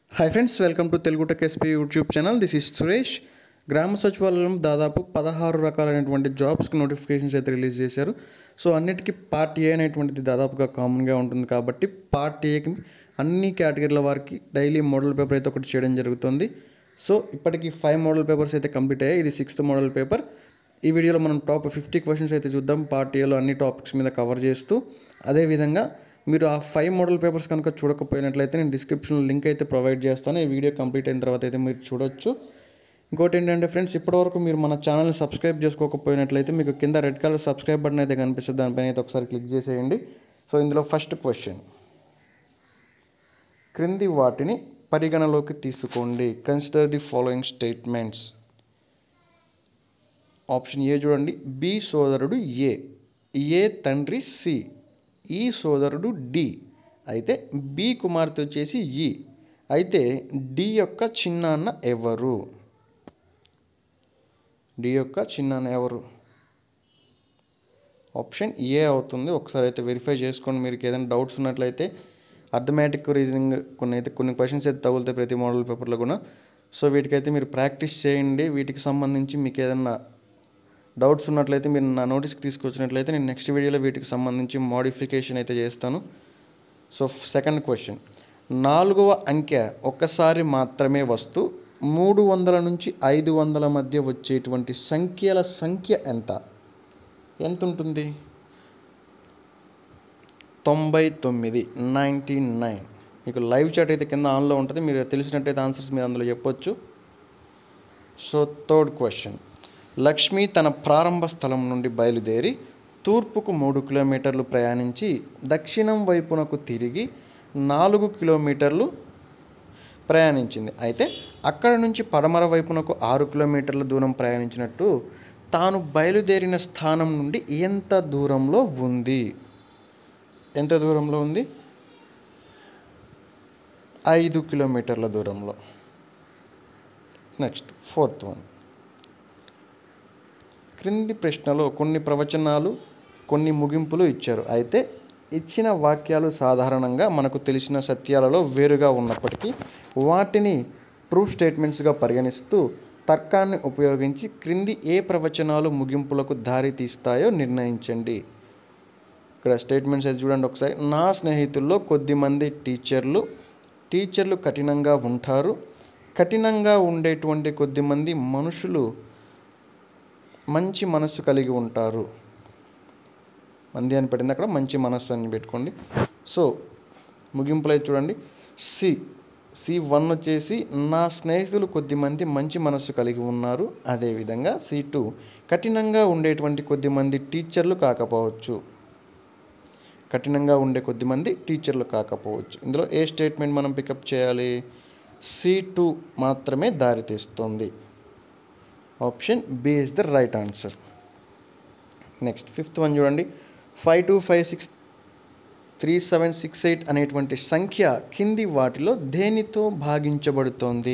hi friends welcome to Telugu tech SP YouTube channel this is Suresh గ్రామ సచివాలయం దాదాపు పదహారు రకాలైనటువంటి జాబ్స్కి నోటిఫికేషన్స్ అయితే రిలీజ్ చేశారు సో అన్నిటికీ పార్ట్ ఏ అనేటువంటిది దాదాపుగా కామన్గా ఉంటుంది కాబట్టి పార్ట్ ఏకి అన్ని కేటగిరీల వారికి డైలీ మోడల్ పేపర్ అయితే ఒకటి చేయడం జరుగుతుంది సో ఇప్పటికి ఫైవ్ మోడల్ పేపర్స్ అయితే కంప్లీట్ అయ్యాయి ఇది సిక్స్త్ మోడల్ పేపర్ ఈ వీడియోలో మనం టాప్ ఫిఫ్టీ క్వశ్చన్స్ అయితే చూద్దాం పార్ట్ ఏలో అన్ని టాపిక్స్ మీద కవర్ చేస్తూ అదేవిధంగా మీరు ఆ ఫైవ్ మోడల్ పేపర్స్ కనుక చూడకపోయినట్లయితే నేను డిస్క్రిప్షన్లో లింక్ అయితే ప్రొవైడ్ చేస్తాను ఈ వీడియో కంప్లీట్ అయిన తర్వాత అయితే మీరు చూడొచ్చు ఇంకోటి ఏంటంటే ఫ్రెండ్స్ ఇప్పటివరకు మీరు మన ఛానల్ని సబ్స్క్రైబ్ చేసుకోకపోయినట్లయితే మీకు కింద రెడ్ కలర్ సబ్స్క్రైబ్ బటన్ అయితే కనిపిస్తుంది దానిపైన అయితే ఒకసారి క్లిక్ చేసేయండి సో ఇందులో ఫస్ట్ క్వశ్చన్ క్రింది వాటిని పరిగణలోకి తీసుకోండి consider the following statements option A చూడండి బి సోదరుడు ఏ ఏ తండ్రి సి ఈ సోదరుడు డి అయితే బి కుమార్తె వచ్చేసి ఈ అయితే డి యొక్క చిన్నాన్న ఎవరు డి యొక్క చిన్నాన్న ఎవరు ఆప్షన్ ఏ అవుతుంది ఒకసారి అయితే వెరిఫై చేసుకోండి మీకు ఏదైనా డౌట్స్ ఉన్నట్లయితే అర్థమెటిక్ రీజనింగ్ కొన్ని అయితే కొన్ని క్వశ్చన్స్ అయితే తగులుతాయి ప్రతి మోడల్ పేపర్లో కూడా సో వీటికైతే మీరు ప్రాక్టీస్ చేయండి వీటికి సంబంధించి మీకు ఏదైనా డౌట్స్ ఉన్నట్లయితే మీరు నా నోటీస్కి తీసుకొచ్చినట్లయితే నేను నెక్స్ట్ వీడియోలో వీటికి సంబంధించి మోడిఫికేషన్ అయితే చేస్తాను సో సెకండ్ క్వశ్చన్ నాలుగవ అంకె ఒక్కసారి మాత్రమే వస్తూ మూడు వందల నుంచి ఐదు వందల మధ్య వచ్చేటువంటి సంఖ్యల సంఖ్య ఎంత ఎంత ఉంటుంది తొంభై తొమ్మిది నైంటీ నైన్ మీకు లైవ్ చాట్ అయితే కింద ఆన్లో ఉంటుంది మీరు తెలిసినట్టయితే ఆన్సర్స్ మీరు అందులో చెప్పొచ్చు సో థర్డ్ క్వశ్చన్ లక్ష్మి తన ప్రారంభ స్థలం నుండి బయలుదేరి తూర్పుకు మూడు కిలోమీటర్లు ప్రయాణించి దక్షిణం వైపునకు తిరిగి నాలుగు కిలోమీటర్లు ప్రయాణించింది అయితే అక్కడ నుంచి పడమర వైపునకు ఆరు కిలోమీటర్ల దూరం ప్రయాణించినట్టు తాను బయలుదేరిన స్థానం నుండి ఎంత దూరంలో ఉంది ఎంత దూరంలో ఉంది ఐదు కిలోమీటర్ల దూరంలో నెక్స్ట్ ఫోర్త్ వన్ క్రింది ప్రశ్నలో కొన్ని ప్రవచనాలు కొన్ని ముగింపులు ఇచ్చారు అయితే ఇచ్చిన వాక్యాలు సాధారణంగా మనకు తెలిసిన సత్యాలలో వేరుగా ఉన్నప్పటికీ వాటిని ట్రూ స్టేట్మెంట్స్గా పరిగణిస్తూ తర్కాన్ని ఉపయోగించి క్రింది ఏ ప్రవచనాలు ముగింపులకు దారి తీస్తాయో నిర్ణయించండి ఇక్కడ స్టేట్మెంట్స్ అయితే చూడండి ఒకసారి నా స్నేహితుల్లో కొద్దిమంది టీచర్లు టీచర్లు కఠినంగా ఉంటారు కఠినంగా ఉండేటువంటి కొద్దిమంది మనుషులు మంచి మనస్సు కలిగి ఉంటారు మంది అని పెట్టింది అక్కడ మంచి మనస్సు అని పెట్టుకోండి సో ముగింపులో అయితే చూడండి సి సి వన్ వచ్చేసి నా స్నేహితులు కొద్దిమంది మంచి మనస్సు కలిగి ఉన్నారు అదేవిధంగా సి టూ కఠినంగా ఉండేటువంటి కొద్దిమంది టీచర్లు కాకపోవచ్చు కఠినంగా ఉండే కొద్దిమంది టీచర్లు కాకపోవచ్చు ఇందులో ఏ స్టేట్మెంట్ మనం పికప్ చేయాలి సి టూ మాత్రమే దారితీస్తుంది option B is the right answer next fifth one చూడండి five two five six three seven six eight అనేటువంటి సంఖ్య కింది వాటిలో దేనితో భాగించబడుతోంది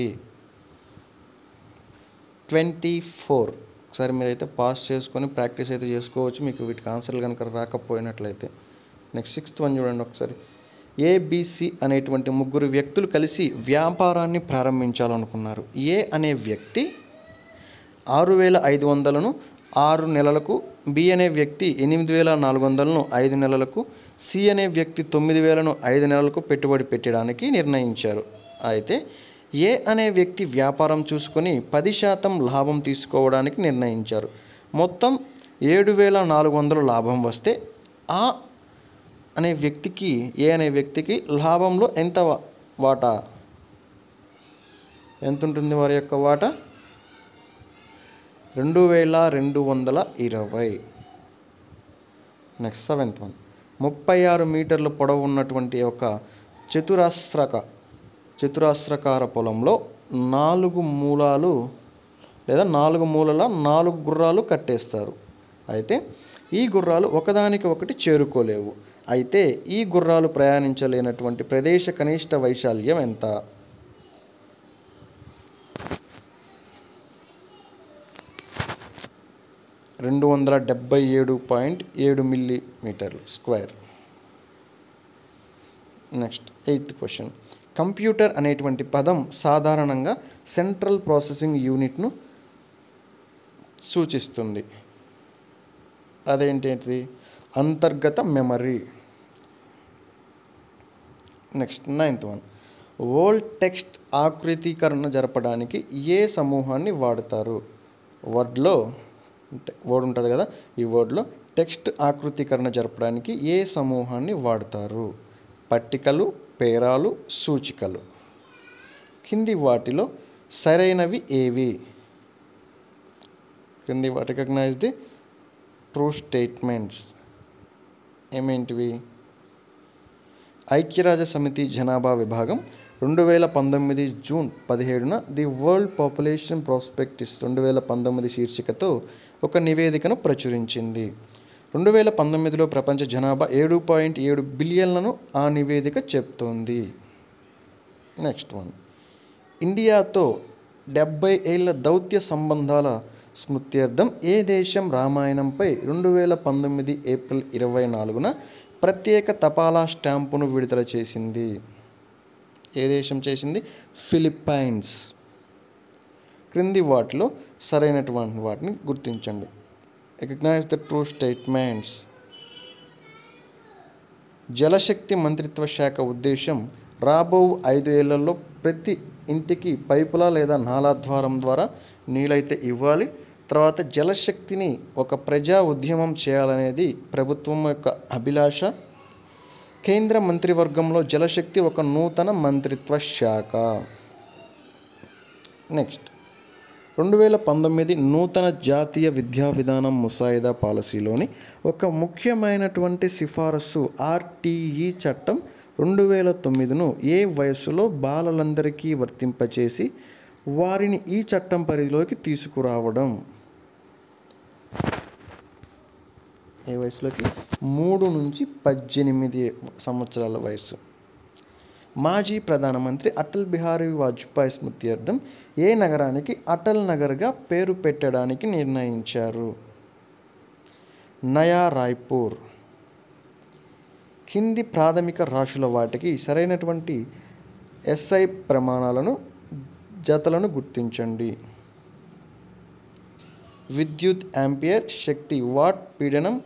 ట్వంటీ ఫోర్ ఒకసారి మీరైతే పాస్ చేసుకొని ప్రాక్టీస్ అయితే చేసుకోవచ్చు మీకు వీటికి ఆన్సర్లు కనుక రాకపోయినట్లయితే నెక్స్ట్ సిక్స్త్ వన్ చూడండి ఒకసారి ఏబిసి అనేటువంటి ముగ్గురు వ్యక్తులు కలిసి వ్యాపారాన్ని ప్రారంభించాలనుకున్నారు ఏ అనే వ్యక్తి ఆరు వేల ఐదు వందలను ఆరు నెలలకు బి అనే వ్యక్తి ఎనిమిది వేల నాలుగు వందలను ఐదు నెలలకు సి అనే వ్యక్తి తొమ్మిది వేలను ఐదు నెలలకు పెట్టుబడి పెట్టడానికి నిర్ణయించారు అయితే ఏ అనే వ్యక్తి వ్యాపారం చూసుకొని పది శాతం లాభం తీసుకోవడానికి నిర్ణయించారు మొత్తం ఏడు వేల నాలుగు వందలు లాభం వస్తే ఆ అనే వ్యక్తికి ఏ అనే వ్యక్తికి లాభంలో ఎంత వా- వాటా ఎంత ఉంటుంది వారి యొక్క వాటా రెండు వేల రెండు వందల ఇరవై నెక్స్ట్ సెవెంత్ వన్ ముప్పై ఆరు మీటర్ల పొడవు ఉన్నటువంటి ఒక చతురాస్రక చతురాస్రకార పొలంలో నాలుగు మూలాలు లేదా నాలుగు మూలల నాలుగు గుర్రాలు కట్టేస్తారు అయితే ఈ గుర్రాలు ఒకదానికి ఒకటి చేరుకోలేవు అయితే ఈ గుర్రాలు ప్రయాణించలేనటువంటి ప్రదేశ కనిష్ట వైశాల్యం ఎంత రెండు వందల డెబ్బై ఏడు పాయింట్ ఏడు మిల్లీమీటర్లు square next eighth question computer అనేటువంటి పదం సాధారణంగా సెంట్రల్ ప్రాసెసింగ్ యూనిట్ను సూచిస్తుంది అదేంటి అంతర్గత memory next ninth one old text ఆకృతీకరణ జరపడానికి ఏ సమూహాన్ని వాడతారు వర్డ్లో వర్డ్ ఉంటుంది కదా ఈ వర్డ్లో టెక్స్ట్ ఆకృతీకరణ జరపడానికి ఏ సమూహాన్ని వాడతారు పట్టికలు పేరాలు సూచికలు కింది వాటిలో సరైనవి ఏవి క్రింది వాటి రికగ్నైజ్ ది ట్రూ స్టేట్మెంట్స్ ఏమేంటివి ఐక్యరాజ్య సమితి జనాభా విభాగం రెండు వేల పంతొమ్మిది జూన్ పదిహేడున ది వరల్డ్ పాపులేషన్ ప్రాస్పెక్టిస్ రెండు వేల పంతొమ్మిది శీర్షికతో ఒక నివేదికను ప్రచురించింది రెండు వేల పంతొమ్మిదిలో ప్రపంచ జనాభా ఏడు పాయింట్ ఏడు బిలియన్లను ఆ నివేదిక చెప్తోంది నెక్స్ట్ వన్ ఇండియాతో డెబ్బై ఏళ్ల దౌత్య సంబంధాల స్మృత్యర్థం ఏ దేశం రామాయణంపై రెండు వేల పంతొమ్మిది ఏప్రిల్ ఇరవై నాలుగున ప్రత్యేక తపాలా స్టాంపును విడుదల చేసింది ఏ దేశం చేసింది ఫిలిప్పైన్స్ క్రింది వాటిలో సరైనటువంటి వాటిని గుర్తించండి రికగ్నైజ్ ద ట్రూ స్టేట్మెంట్స్ జలశక్తి మంత్రిత్వ శాఖ ఉద్దేశం రాబో ఐదు ఏళ్లలో ప్రతి ఇంటికి పైపుల లేదా నాలా ద్వారం ద్వారా నీళ్ళైతే ఇవ్వాలి తర్వాత జలశక్తిని ఒక ప్రజా ఉద్యమం చేయాలనేది ప్రభుత్వం యొక్క అభిలాష కేంద్ర మంత్రివర్గంలో జలశక్తి ఒక నూతన మంత్రిత్వ శాఖ నెక్స్ట్ రెండు వేల పంతొమ్మిది నూతన జాతీయ విద్యా విధానం ముసాయిదా పాలసీలోని ఒక ముఖ్యమైనటువంటి సిఫారసు ఆర్టీఈ చట్టం రెండు వేల తొమ్మిదిను ఏ వయస్సులో బాలలందరికీ వర్తింపచేసి వారిని ఈ చట్టం పరిధిలోకి తీసుకురావడం ఏ వయసులోకి మూడు నుంచి పద్దెనిమిది సంవత్సరాల వయసు మాజీ ప్రధానమంత్రి అటల్ బిహారీ వాజ్పేయి స్మృత్యర్థం ఏ నగరానికి అటల్ నగర్గా పేరు పెట్టడానికి నిర్ణయించారు నయా రాయ్పూర్ కింది ప్రాథమిక రాశుల వాటికి సరైనటువంటి ఎస్ఐ ప్రమాణాలను జతలను గుర్తించండి విద్యుత్ యాంపియర్ శక్తి వాట్ పీడనం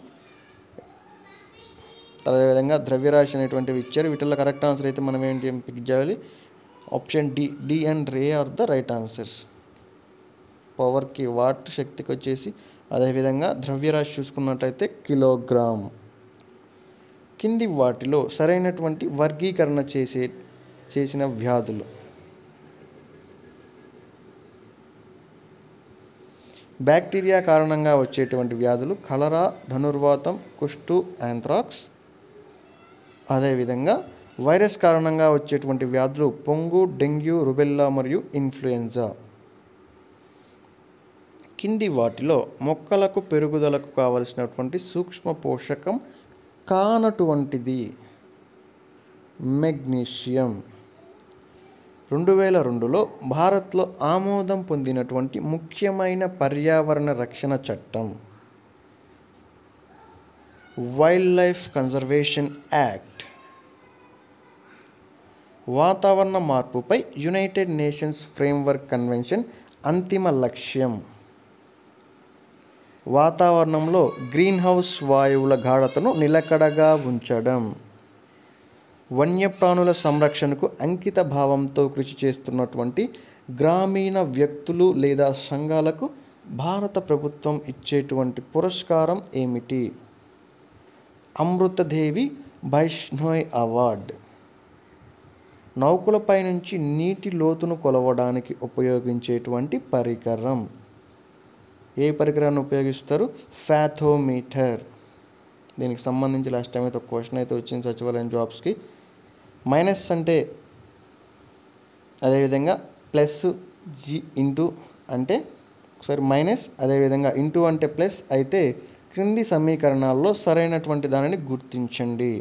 అదేవిధంగా ద్రవ్యరాశి అనేటువంటివి ఇచ్చారు వీటిల్లో కరెక్ట్ ఆన్సర్ అయితే మనం ఏంటి పిక్ చేయాలి ఆప్షన్ డి డి అండ్ రే ఆర్ ద రైట్ ఆన్సర్స్ పవర్కి వాట్ శక్తికి వచ్చేసి అదేవిధంగా ద్రవ్యరాశి చూసుకున్నట్లయితే కిలోగ్రామ్ కింది వాటిలో సరైనటువంటి వర్గీకరణ చేసే చేసిన వ్యాధులు బ్యాక్టీరియా కారణంగా వచ్చేటువంటి వ్యాధులు కలరా ధనుర్వాతం కుష్టు యాంథ్రాక్స్ అదేవిధంగా వైరస్ కారణంగా వచ్చేటువంటి వ్యాధులు పొంగు డెంగ్యూ రుబెల్లా మరియు ఇన్ఫ్లుయెంజా కింది వాటిలో మొక్కలకు పెరుగుదలకు కావలసినటువంటి సూక్ష్మ పోషకం కానటువంటిది మెగ్నీషియం రెండు వేల రెండులో భారత్లో ఆమోదం పొందినటువంటి ముఖ్యమైన పర్యావరణ రక్షణ చట్టం వైల్డ్ లైఫ్ కన్జర్వేషన్ యాక్ట్ వాతావరణ మార్పుపై యునైటెడ్ నేషన్స్ ఫ్రేమ్వర్క్ కన్వెన్షన్ అంతిమ లక్ష్యం వాతావరణంలో గ్రీన్ హౌస్ వాయువుల గాఢతను నిలకడగా ఉంచడం వన్యప్రాణుల సంరక్షణకు అంకిత భావంతో కృషి చేస్తున్నటువంటి గ్రామీణ వ్యక్తులు లేదా సంఘాలకు భారత ప్రభుత్వం ఇచ్చేటువంటి పురస్కారం ఏమిటి అమృతదేవి వైష్ణోయ్ అవార్డ్ నౌకలపై నుంచి నీటి లోతును కొలవడానికి ఉపయోగించేటువంటి పరికరం ఏ పరికరాన్ని ఉపయోగిస్తారు ఫ్యాథోమీటర్ దీనికి సంబంధించి లాస్ట్ టైం అయితే ఒక క్వశ్చన్ అయితే వచ్చింది సచివాలయం జాబ్స్కి మైనస్ అంటే అదేవిధంగా ప్లస్ జీ ఇంటూ అంటే ఒకసారి మైనస్ అదేవిధంగా ఇంటూ అంటే ప్లస్ అయితే క్రింది సమీకరణాల్లో సరైనటువంటి దానిని గుర్తించండి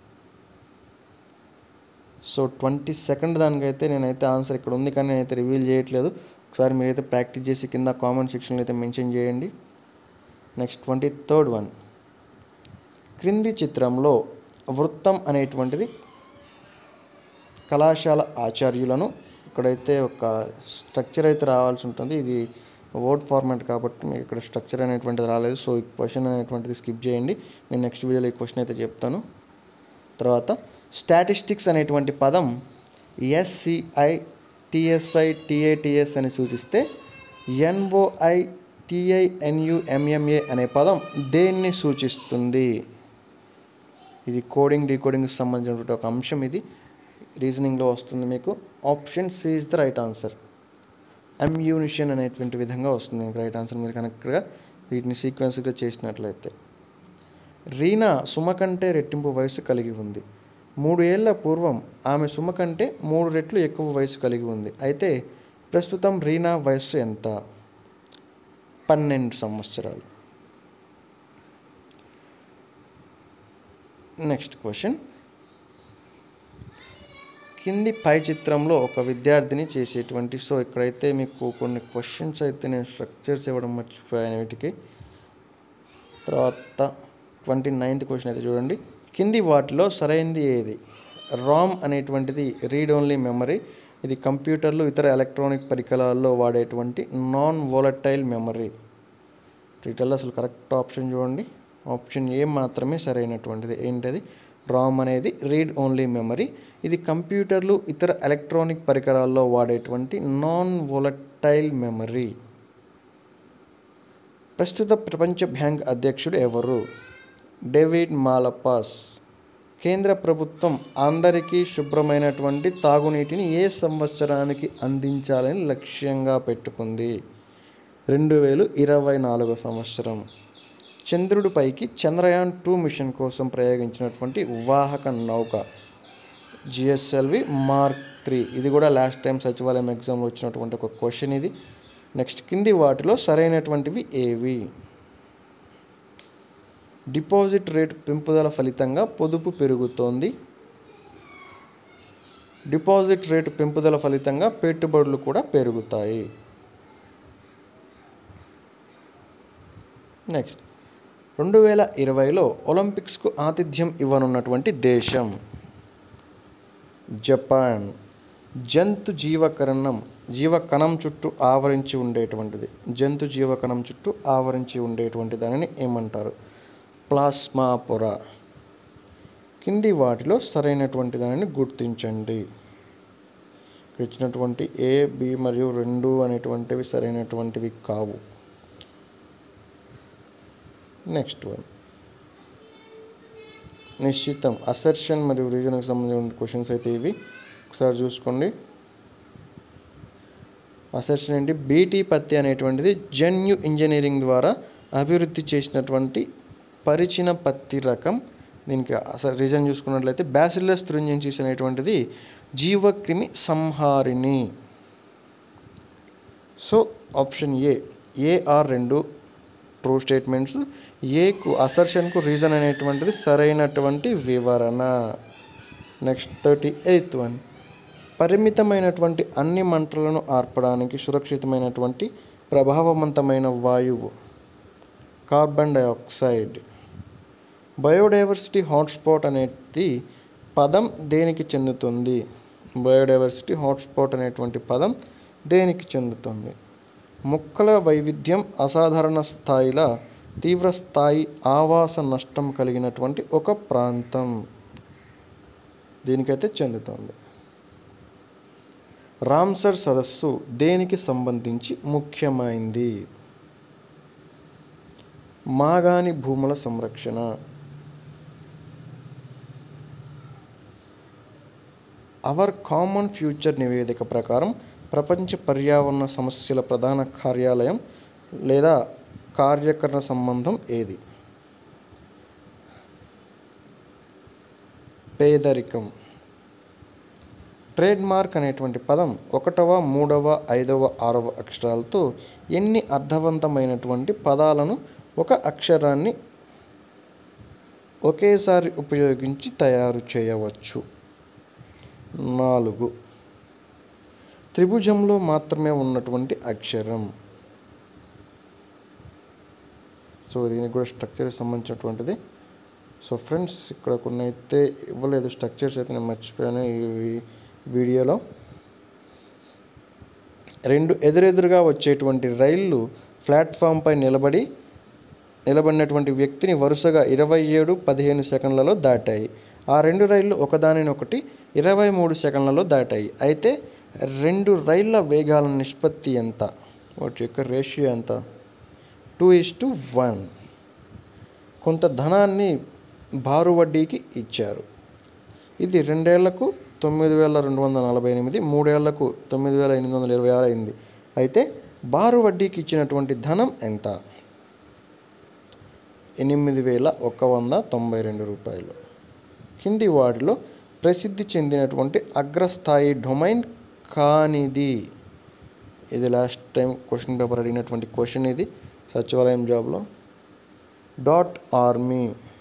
సో ట్వంటీ సెకండ్ దానికైతే నేనైతే ఆన్సర్ ఇక్కడ ఉంది కానీ నేనైతే రివీల్ చేయట్లేదు ఒకసారి మీరైతే ప్రాక్టీస్ చేసి కింద కామెంట్ సెక్షన్లో అయితే మెన్షన్ చేయండి నెక్స్ట్ ట్వంటీ థర్డ్ వన్ క్రింది చిత్రంలో వృత్తం అనేటువంటిది కళాశాల ఆచార్యులను ఇక్కడైతే ఒక స్ట్రక్చర్ అయితే రావాల్సి ఉంటుంది ఇది వర్డ్ ఫార్మాట్ కాబట్టి మీకు ఇక్కడ స్ట్రక్చర్ అనేటువంటిది రాలేదు సో ఈ క్వశ్చన్ అనేటువంటిది స్కిప్ చేయండి నేను నెక్స్ట్ వీడియోలో ఈ క్వశ్చన్ అయితే చెప్తాను తర్వాత స్టాటిస్టిక్స్ అనేటువంటి పదం ఎస్సిఐ టిఎస్ఐ టిఏటిఎస్ అని సూచిస్తే ఎన్ఓఐ టిఐఎన్యుఎంఎంఏ అనే పదం దేన్ని సూచిస్తుంది ఇది కోడింగ్ డీకోడింగ్కి సంబంధించినటువంటి ఒక అంశం ఇది రీజనింగ్లో వస్తుంది మీకు option C is the right answer ammunition అనేటువంటి విధంగా వస్తుంది మీకు రైట్ ఆన్సర్ మీరు కరెక్ట్గా వీటిని సీక్వెన్స్గా చేసినట్లయితే రీనా సుమ కంటే రెట్టింపు వయసు కలిగి ఉంది మూడు ఏళ్ల పూర్వం ఆమె సుమ కంటే మూడు రెట్లు ఎక్కువ వయసు కలిగి ఉంది అయితే ప్రస్తుతం రీనా వయస్సు ఎంత పన్నెండు సంవత్సరాలు నెక్స్ట్ క్వశ్చన్ కింది పై చిత్రంలో ఒక విద్యార్థిని చేసేటువంటి సో ఇక్కడైతే మీకు కొన్ని క్వశ్చన్స్ అయితే నేను స్ట్రక్చర్స్ ఇవ్వడం మర్చిపోయాను వీటికి తర్వాత ట్వంటీ నైన్త్ క్వశ్చన్ అయితే చూడండి కింది వాటిలో సరైనది ఏది రామ్ అనేటువంటిది రీడ్ ఓన్లీ మెమరీ ఇది కంప్యూటర్లు ఇతర ఎలక్ట్రానిక్ పరికరాల్లో వాడేటువంటి నాన్ వోలటైల్ మెమరీ వీటిల్లో అసలు కరెక్ట్ ఆప్షన్ చూడండి ఆప్షన్ ఏ మాత్రమే సరైనటువంటిది ఏంటది రామ్ అనేది రీడ్ ఓన్లీ మెమరీ ఇది కంప్యూటర్లు ఇతర ఎలక్ట్రానిక్ పరికరాల్లో వాడేటువంటి నాన్ వోలటైల్ మెమరీ ప్రస్తుత ప్రపంచ బ్యాంక్ అధ్యక్షుడు ఎవరు డేవిడ్ మాలపాస్ కేంద్ర ప్రభుత్వం అందరికీ శుభ్రమైనటువంటి తాగునీటిని ఏ సంవత్సరానికి అందించాలని లక్ష్యంగా పెట్టుకుంది రెండు వేలు ఇరవై నాలుగో సంవత్సరం చంద్రుడిపైకి చంద్రయాన్ టూ మిషన్ కోసం ప్రయోగించినటువంటి వాహక నౌక జిఎస్ఎల్వి మార్క్ త్రీ ఇది కూడా లాస్ట్ టైం సచివాలయం ఎగ్జామ్లో వచ్చినటువంటి ఒక క్వశ్చన్ ఇది నెక్స్ట్ కింది వాటిలో సరైనటువంటివి ఏవి డిపాజిట్ రేటు పెంపుదల ఫలితంగా పొదుపు పెరుగుతోంది డిపాజిట్ రేటు పెంపుదల ఫలితంగా పెట్టుబడులు కూడా పెరుగుతాయి నెక్స్ట్ రెండు వేల ఇరవైలో ఒలింపిక్స్కు ఆతిథ్యం ఇవ్వనున్నటువంటి దేశం జపాన్ జంతు జీవకరణం జీవకణం చుట్టూ ఆవరించి ఉండేటువంటిది జంతు జీవకణం చుట్టూ ఆవరించి ఉండేటువంటి దానిని ఏమంటారు ప్లాస్మా పొర కింది వాటిలో సరైనటువంటి దానిని గుర్తించండి ఇక్కడ ఇచ్చినటువంటి ఏ బి మరియు రెండు అనేటువంటివి సరైనటువంటివి కావు నెక్స్ట్ వన్ నిశ్చితం అసర్షన్ మరియు రీజన్కి సంబంధించిన క్వశ్చన్స్ అయితే ఇవి ఒకసారి చూసుకోండి అసర్షన్ ఏంటి బీటీ పత్తి అనేటువంటిది జన్యు ఇంజనీరింగ్ ద్వారా అభివృద్ధి చేసినటువంటి పరిచిన పత్తి రకం దీనికి అసలు రీజన్ చూసుకున్నట్లయితే బ్యాసిల్లస్ థ్రుంజెన్సిస్ అనేటువంటిది జీవక్రిమి సంహారిణి సో ఆప్షన్ ఏ ఏఆర్ రెండు ట్రూ స్టేట్మెంట్స్ ఏకు అసర్షన్కు రీజన్ అనేటువంటిది సరైనటువంటి వివరణ నెక్స్ట్ థర్టీ ఎయిత్ వన్ పరిమితమైనటువంటి అన్ని మంటలను ఆర్పడానికి సురక్షితమైనటువంటి ప్రభావవంతమైన వాయువు కార్బన్ డైఆక్సైడ్ బయోడైవర్సిటీ హాట్స్పాట్ అనేది పదం దేనికి చెందుతుంది బయోడైవర్సిటీ హాట్స్పాట్ అనేటువంటి పదం దేనికి చెందుతుంది మొక్కల వైవిధ్యం అసాధారణ స్థాయిల తీవ్ర స్థాయి ఆవాస నష్టం కలిగినటువంటి ఒక ప్రాంతం దీనికైతే చెందుతుంది రామ్సర్ సదస్సు దేనికి సంబంధించి ముఖ్యమైంది మాగాని భూముల సంరక్షణ అవర్ కామన్ ఫ్యూచర్ నివేదిక ప్రకారం ప్రపంచ పర్యావరణ సమస్యల ప్రధాన కార్యాలయం లేదా కార్యకరణ సంబంధం ఏది పేదరికం ట్రేడ్ మార్క్ అనేటువంటి పదం ఒకటవ మూడవ ఐదవ ఆరవ అక్షరాలతో ఎన్ని అర్థవంతమైనటువంటి పదాలను ఒక అక్షరాన్ని ఒకేసారి ఉపయోగించి తయారు చేయవచ్చు నాలుగు త్రిభుజంలో మాత్రమే ఉన్నటువంటి అక్షరం సో దీనికి కూడా స్ట్రక్చర్కి సంబంధించినటువంటిది సో ఫ్రెండ్స్ ఇక్కడ కొన్ని అయితే ఇవ్వలేదు స్ట్రక్చర్స్ అయితే నేను మర్చిపోయాను ఇవి వీడియోలో రెండు ఎదురెదురుగా వచ్చేటువంటి రైళ్లు ప్లాట్ఫామ్పై నిలబడి నిలబడినటువంటి వ్యక్తిని వరుసగా ఇరవై ఏడు పదిహేను సెకండ్లలో దాటాయి ఆ రెండు రైళ్లు ఒకదానినొకటి ఇరవై మూడు సెకండ్లలో దాటాయి అయితే రెండు రైళ్ల వేగాల నిష్పత్తి ఎంత వాటి యొక్క రేషియో ఎంత టూ ఇస్ టు వన్ కొంత ధనాన్ని బారు వడ్డీకి ఇచ్చారు ఇది రెండేళ్లకు తొమ్మిది వేల రెండు వందల నలభై ఎనిమిది మూడేళ్లకు తొమ్మిది వేల ఎనిమిది వందల ఇరవై ఆరు అయింది అయితే బారు వడ్డీకి ఇచ్చినటువంటి ధనం ఎంత ఎనిమిది వేల ఒక వంద తొంభై రెండు రూపాయలు కింది వాటిలో ప్రసిద్ధి చెందినటువంటి అగ్రస్థాయి డొమైన్ కానిది ఇది లాస్ట్ టైం క్వశ్చన్ పేపర్ అడిగినటువంటి క్వశ్చన్ ఇది సచివాలయం జాబ్లో డాట్ ఆర్మీ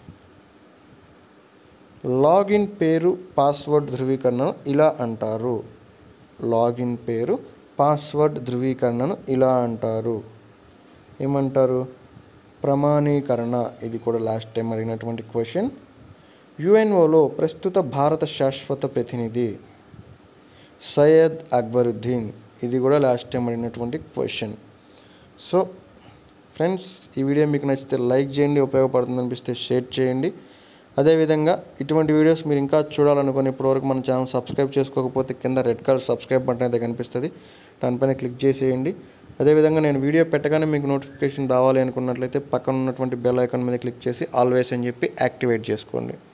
లాగిన్ పేరు పాస్వర్డ్ ధృవీకరణను ఇలా అంటారు లాగిన్ పేరు పాస్వర్డ్ ధృవీకరణను ఇలా అంటారు ఏమంటారు ప్రమాణీకరణ ఇది కూడా లాస్ట్ టైం అడిగినటువంటి క్వశ్చన్ యుఎన్ఓలో ప్రస్తుత భారత శాశ్వత ప్రతినిధి సయ్యద్ అక్బరుద్దీన్ ఇది కూడా లాస్ట్ టైం అడిగినటువంటి క్వశ్చన్ సో ఫ్రెండ్స్ ఈ వీడియో మీకు నచ్చితే లైక్ చేయండి ఉపయోగపడుతుంది అనిపిస్తే షేర్ చేయండి అదేవిధంగా ఇటువంటి వీడియోస్ మీరు ఇంకా చూడాలనుకుని ఇప్పటివరకు మన ఛానల్ సబ్స్క్రైబ్ చేసుకోకపోతే కింద రెడ్ కలర్ సబ్స్క్రైబ్ బటన్ అయితే కనిపిస్తుంది దానిపైన క్లిక్ చేసేయండి అదేవిధంగా నేను వీడియో పెట్టగానే మీకు నోటిఫికేషన్ రావాలి అనుకున్నట్లయితే పక్కన ఉన్నటువంటి బెల్ ఐకాన్ మీద క్లిక్ చేసి ఆల్వేస్ అని చెప్పి యాక్టివేట్ చేసుకోండి